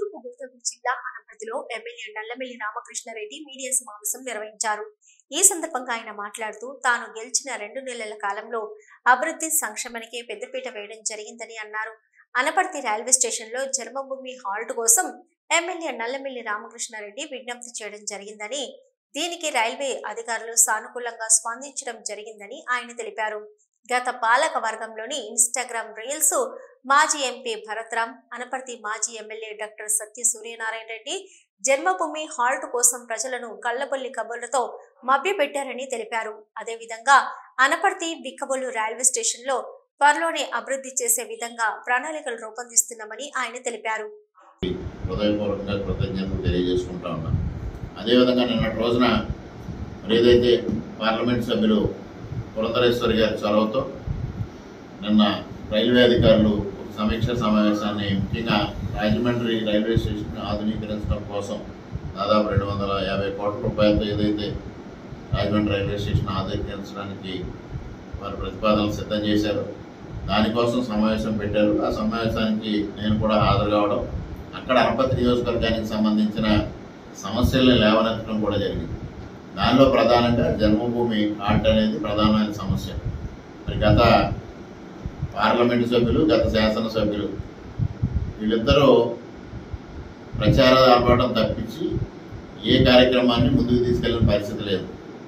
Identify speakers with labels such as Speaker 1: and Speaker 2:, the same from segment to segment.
Speaker 1: తూర్పుగోదావరి జిల్లా అనపర్తిలో MLA Nallamilli Ramakrishna Reddy media సమావేశం నిర్వహించారు ఈ సందర్భంగా ఆయన మాట్లాడుతూ తాను గెలిచిన రెండు నెలల కాలంలో అభివృద్ధి సంక్షేమానికి పెద్దపీట వేయడం జరిగిందని అన్నారు అనపర్తి రైల్వే స్టేషన్లో జన్మభూమి హాల్ట్ కోసం ఎమ్మెల్యే నల్లమెల్లి రామకృష్ణారెడ్డి విజ్ఞప్తి చేయడం జరిగిందని దీనికి రైల్వే అధికారులు సానుకూలంగా స్పందించడం జరిగిందని ఆయన తెలిపారు గత పాలక వర్గంలోని ఇన్స్టాగ్రామ్ రీల్స్ మాజీ ఎంపీ భరత్రామ్ అనపర్తి మాజీ MLA doctor Satya Suryanarayana Reddy Janmabhoomi halt కోసం ప్రజలను కళ్ళబొల్లి కబుర్లతో మభ్యపెట్టారని తెలిపారు అదేవిధంగా అనపర్తి బిక్కబొల్లు రైల్వే స్టేషన్లో త్వరలోనే అభివృద్ధి చేసే విధంగా ప్రణాళికలు రూపొందిస్తున్నామని ఆయన తెలిపారు
Speaker 2: హృదయపూర్వకంగా కృతజ్ఞతలు తెలియజేసుకుంటా ఉన్నాం అదేవిధంగా నిన్నటి రోజున మరి ఏదైతే పార్లమెంట్ సభ్యులు పురంధరేశ్వరి గారి చొరవతో నిన్న రైల్వే అధికారులు ఒక సమీక్ష సమావేశాన్ని ముఖ్యంగా రాజమండ్రి రైల్వే స్టేషన్ ఆధునీకరించడం కోసం దాదాపు రెండు వందల యాభై కోట్ల రూపాయలతో ఏదైతే రాజమండ్రి రైల్వే స్టేషన్ ఆధునీకరించడానికి వారు ప్రతిపాదనలు సిద్ధం చేశారు దానికోసం సమావేశం పెట్టారు ఆ సమావేశానికి నేను కూడా హాజరు కావడం అక్కడ అనపతి నియోజకవర్గానికి సంబంధించిన సమస్యల్ని లేవనెత్తడం కూడా జరిగింది దానిలో ప్రధానంగా జన్మభూమి ఆర్ట్ అనేది ప్రధానమైన సమస్య మరి గత పార్లమెంటు సభ్యులు గత శాసనసభ్యులు వీళ్ళిద్దరూ ప్రచారం ఆపడం తప్పించి ఏ కార్యక్రమాన్ని ముందుకు తీసుకెళ్ళిన పరిస్థితి లేదు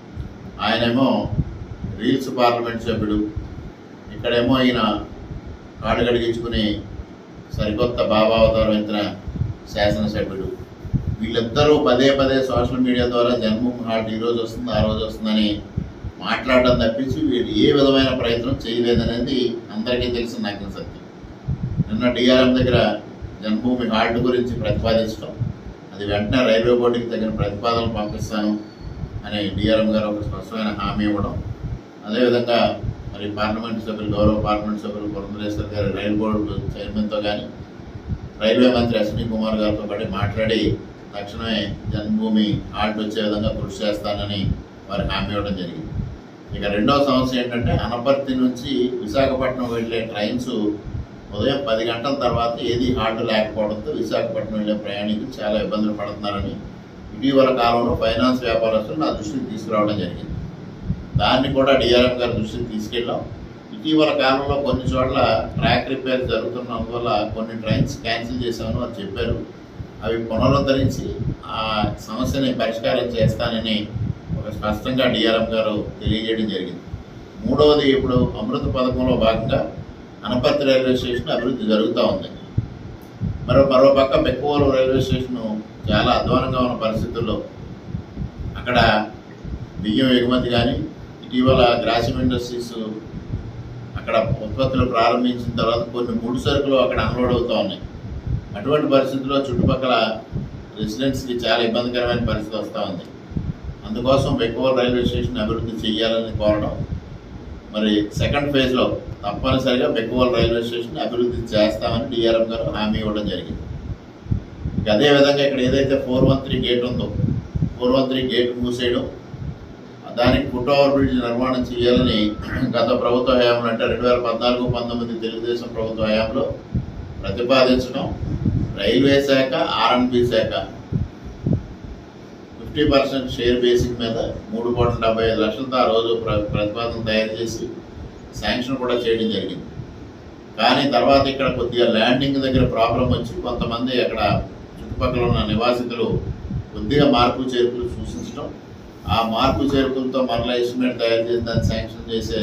Speaker 2: ఆయనేమో రీల్స్ పార్లమెంట్ సభ్యుడు ఇక్కడేమో ఈయన కాడు గడిగించుకుని సరికొత్త భావావతారం ఎత్తిన శాసనసభ్యుడు వీళ్ళిద్దరూ పదే పదే సోషల్ మీడియా ద్వారా జన్మభూమి హాట్ ఈ రోజు వస్తుంది ఆ రోజు వస్తుందని మాట్లాడడం తప్పించి వీళ్ళు ఏ విధమైన ప్రయత్నం చేయలేదనేది అందరికీ తెలిసిన నాకు సత్యం నిన్న డిఆర్ఎం దగ్గర జన్మభూమి హాల్ట్ గురించి ప్రతిపాదించడం అది వెంటనే రైల్వే బోర్డుకి తగిన ప్రతిపాదనలు పంపిస్తాను అని డిఆర్ఎం గారు ఒక స్పష్టమైన హామీ ఇవ్వడం అదేవిధంగా మరి పార్లమెంట్ సభ్యులు గౌరవ పార్లమెంట్ సభ్యులు పురంధరేశ్వర్ గారి రైలు బోర్డు చైర్మన్తో కానీ రైల్వే మంత్రి అశ్విని కుమార్ గారితో పాటు మాట్లాడి తక్షణమే జన్మభూమి హాల్ట్ వచ్చే విధంగా కృషి చేస్తానని వారికి హామీ ఇవ్వడం జరిగింది ఇక రెండవ సమస్య ఏంటంటే అనపర్తి నుంచి విశాఖపట్నం వెళ్ళే ట్రైన్స్ ఉదయం పది గంటల తర్వాత ఏది హాల్ట్ లేకపోవడంతో విశాఖపట్నం వెళ్ళే ప్రయాణికులు చాలా ఇబ్బందులు పడుతున్నారని ఇటీవల కాలంలో ఫైనాన్స్ వ్యాపారస్తులు నా దృష్టికి తీసుకురావడం జరిగింది దాన్ని కూడా డిఆర్ఎం గారి దృష్టికి తీసుకెళ్ళాం ఇటీవల కాలంలో కొన్ని చోట్ల ట్రాక్ రిపేర్ జరుగుతున్నందువల్ల కొన్ని ట్రైన్స్ క్యాన్సిల్ చేశామని వారు చెప్పారు అవి పునరుద్ధరించి ఆ సమస్యని పరిష్కారం చేస్తానని ఒక స్పష్టంగా డిఆర్ఎం గారు తెలియజేయడం జరిగింది మూడవది ఇప్పుడు అమృత పథకంలో భాగంగా అనపర్తి రైల్వే స్టేషన్ అభివృద్ధి జరుగుతూ ఉంది మరో మరో పక్క బెక్కువలు రైల్వే స్టేషన్ చాలా అధ్వానంగా ఉన్న పరిస్థితుల్లో అక్కడ బియ్యం ఎగుమతి కానీ ఇటీవల గ్రాసిమ్ ఇండస్ట్రీస్ అక్కడ ఉత్పత్తులు ప్రారంభించిన తర్వాత కొన్ని ముడి సరుకులు అక్కడ అన్లోడ్ అవుతూ ఉన్నాయి అటువంటి పరిస్థితుల్లో చుట్టుపక్కల రెసిడెంట్స్కి చాలా ఇబ్బందికరమైన పరిస్థితి వస్తూ ఉంది అందుకోసం బెక్కువల్ రైల్వే స్టేషన్ అభివృద్ధి చేయాలని కోరడం మరి సెకండ్ ఫేజ్లో తప్పనిసరిగా బెక్కువల్ రైల్వే స్టేషన్ అభివృద్ధి చేస్తామని డిఆర్ఎం గారు హామీ ఇవ్వడం జరిగింది ఇక అదేవిధంగా ఇక్కడ ఏదైతే ఫోర్ వన్ త్రీ గేట్ ఉందో ఫోర్ వన్ త్రీ గేట్ మూసేయడం దానికి ఫుట్ ఓవర్ బ్రిడ్జ్ నిర్మాణం చేయాలని గత ప్రభుత్వ హయాంలో అంటే రెండు వేల పద్నాలుగు పంతొమ్మిది తెలుగుదేశం ప్రభుత్వ హయాంలో ప్రతిపాదించడం రైల్వే శాఖ ఆర్ఎన్బి శాఖ ఫిఫ్టీ పర్సెంట్ షేర్ బేసిక్ మీద మూడు కోట్ల డెబ్బై ఐదు లక్షలతో ఆ రోజు ప్ర ప్రతిపాదన తయారు చేసి శాంక్షన్ కూడా చేయడం జరిగింది కానీ తర్వాత ఇక్కడ కొద్దిగా ల్యాండింగ్ దగ్గర ప్రాబ్లం వచ్చి కొంతమంది అక్కడ చుట్టుపక్కల ఉన్న నివాసితులు కొద్దిగా మార్పు చేర్పులు సూచించడం ఆ మార్పు చేర్పులతో మరలా ఎస్టిమేట్ తయారు చేసి దాన్ని శాంక్షన్ చేసే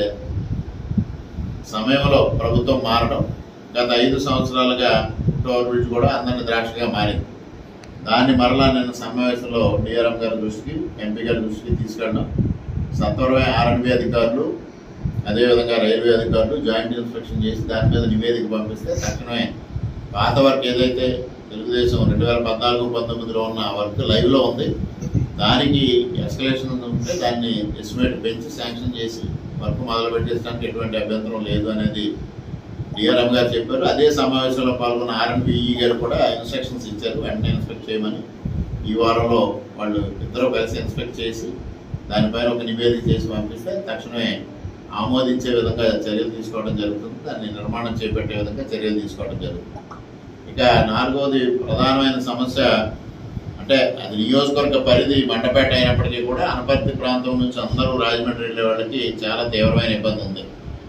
Speaker 2: సమయంలో ప్రభుత్వం మారడం గత ఐదు సంవత్సరాలుగా టోర్ బ్రిడ్జ్ కూడా అందరిని ద్రాక్షగా మారింది దాన్ని మరలా నిన్న సమావేశంలో డిఆర్ఎం గారి దృష్టికి ఎంపీ గారి దృష్టికి తీసుకెళ్ళడం సత్వరమే ఆర్ఎన్బి అధికారులు అదేవిధంగా రైల్వే అధికారులు జాయింట్ ఇన్స్పెక్షన్ చేసి దాని మీద నివేదిక పంపిస్తే తక్షణమే పాత వర్క్ ఏదైతే తెలుగుదేశం రెండు వేల పద్నాలుగు పంతొమ్మిదిలో ఉన్న వర్క్ లైవ్లో ఉంది దానికి ఎస్కలేషన్ ఉంటే దాన్ని ఎస్టిమేట్ పెంచి శాంక్షన్ చేసి వర్క్ మొదలు పెట్టేసడానికి ఎటువంటి అభ్యంతరం లేదు అనేది డిఆర్ఎం గారు చెప్పారు అదే సమావేశంలో పాల్గొన్న ఆర్ఎన్బిఈ గారు కూడా ఇన్స్ట్రక్షన్స్ ఇచ్చారు వెంటనే ఇన్స్పెక్ట్ చేయమని ఈ వారంలో వాళ్ళు ఇద్దరు కలిసి ఇన్స్పెక్ట్ చేసి దానిపైన ఒక నివేదిక చేసి పంపిస్తే తక్షణమే ఆమోదించే విధంగా చర్యలు తీసుకోవడం జరుగుతుంది దాన్ని నిర్మాణం చేపట్టే విధంగా చర్యలు తీసుకోవడం జరుగుతుంది ఇక ఇక నాలుగవది ప్రధానమైన సమస్య అంటే అది నియోజకవర్గ పరిధి మండపేట అయినప్పటికీ కూడా అనపర్తి ప్రాంతం నుంచి అందరూ రాజమండ్రి వెళ్ళే వాళ్ళకి చాలా తీవ్రమైన ఇబ్బంది ఉంది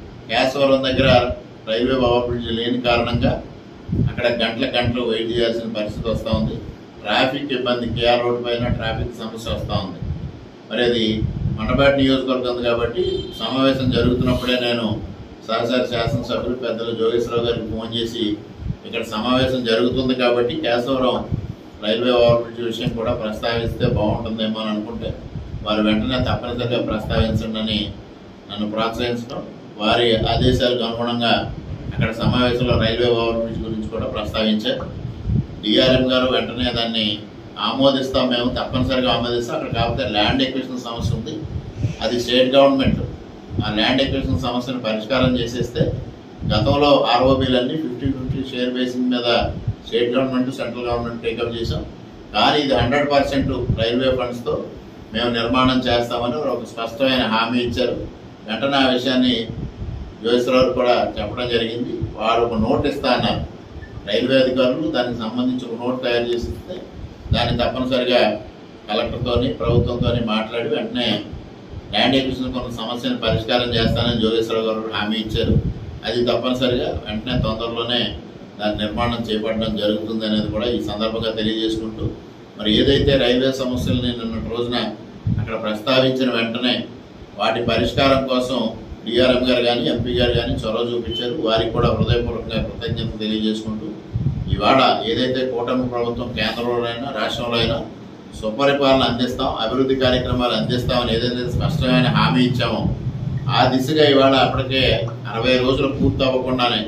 Speaker 2: కేశవరం దగ్గర రైల్వే ఓవర్ బ్రిడ్జ్ లేని కారణంగా అక్కడ గంటల గంటలు వెయిట్ చేయాల్సిన పరిస్థితి వస్తూ ఉంది ట్రాఫిక్ ఇబ్బంది కేఆర్ రోడ్ పైన ట్రాఫిక్ సమస్య వస్తూ ఉంది మరి అది మండపేట నియోజకవర్గం ఉంది కాబట్టి సమావేశం జరుగుతున్నప్పుడే నేను సహసారి శాసనసభ్యులు పెద్దలు జోగేశ్వరరావు గారికి ఫోన్ చేసి ఇక్కడ సమావేశం జరుగుతుంది కాబట్టి కేశవరం రైల్వే ఓవర్ బ్రిడ్జ్ విషయం కూడా ప్రస్తావిస్తే బాగుంటుందేమో అని అనుకుంటే వారు వెంటనే తప్పనిసరిగా ప్రస్తావించండి అని నన్ను ప్రోత్సహించడం వారి ఆదేశాలకు అనుగుణంగా అక్కడ సమావేశంలో రైల్వే ఓవర్ బ్రిడ్జ్ గురించి కూడా ప్రస్తావించారు డిఆర్ఎం గారు వెంటనే దాన్ని ఆమోదిస్తాం మేము తప్పనిసరిగా ఆమోదిస్తాం అక్కడ కాకపోతే ల్యాండ్ ఎక్విషన్ సమస్య ఉంది అది స్టేట్ గవర్నమెంట్ ఆ ల్యాండ్ ఎక్విషన్ సమస్యను పరిష్కారం చేసేస్తే గతంలో ఆర్ఓబీలన్నీ ఫిఫ్టీ ఫిఫ్టీ షేర్ బేసింగ్ మీద state government central government take up చేశాం కానీ ఇది హండ్రెడ్ పర్సెంట్ రైల్వే ఫండ్స్తో మేము నిర్మాణం చేస్తామని ఒక స్పష్టమైన హామీ ఇచ్చారు వెంటనే ఆ విషయాన్ని జోగేశ్వరరావు కూడా చెప్పడం జరిగింది వారు ఒక నోట్ ఇస్తా అన్నారు రైల్వే అధికారులు దానికి సంబంధించి ఒక నోట్ తయారు చేసి ఇస్తే దాన్ని తప్పనిసరిగా కలెక్టర్తోని ప్రభుత్వంతోని మాట్లాడి వెంటనే ల్యాండ్ ఎక్విషన్ కొంత సమస్యను పరిష్కారం చేస్తానని జోగేశ్వరరావు గారు హామీ ఇచ్చారు అది తప్పనిసరిగా వెంటనే తొందరలోనే దాని నిర్మాణం చేపట్టడం జరుగుతుంది అనేది కూడా ఈ సందర్భంగా తెలియజేసుకుంటూ మరి ఏదైతే రైల్వే సమస్యల్ని నిన్నటి రోజున అక్కడ ప్రస్తావించిన వెంటనే వాటి పరిష్కారం కోసం డిఆర్ఎం గారు కానీ ఎంపీ గారు కానీ చొరవ చూపించారు వారికి కూడా హృదయపూర్వకంగా కృతజ్ఞతలు తెలియజేసుకుంటూ ఇవాళ ఏదైతే కూటమి ప్రభుత్వం కేంద్రంలో అయినా రాష్ట్రంలో అయినా సుపరిపాలన అందిస్తాం అభివృద్ధి కార్యక్రమాలు అందిస్తామని ఏదైతే స్పష్టమైన హామీ ఇచ్చామో ఆ దిశగా ఇవాళ అప్పటికే అరవై రోజులు పూర్తి అవ్వకుండానే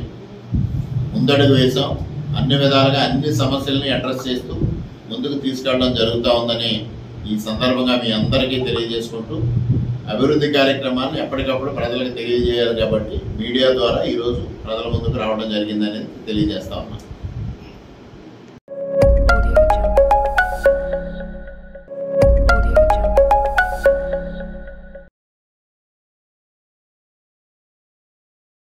Speaker 2: ముందడుగు వేసాం అన్ని విధాలుగా అన్ని సమస్యల్ని అడ్రస్ చేస్తూ ముందుకు తీసుకెళ్ళడం జరుగుతూ ఉందని ఈ సందర్భంగా మీ అందరికీ తెలియజేసుకుంటూ అభివృద్ధి కార్యక్రమాలను ఎప్పటికప్పుడు ప్రజలకు తెలియజేయాలి కాబట్టి మీడియా ద్వారా ఈరోజు ప్రజల ముందుకు రావడం జరిగిందని తెలియజేస్తా ఉన్నాను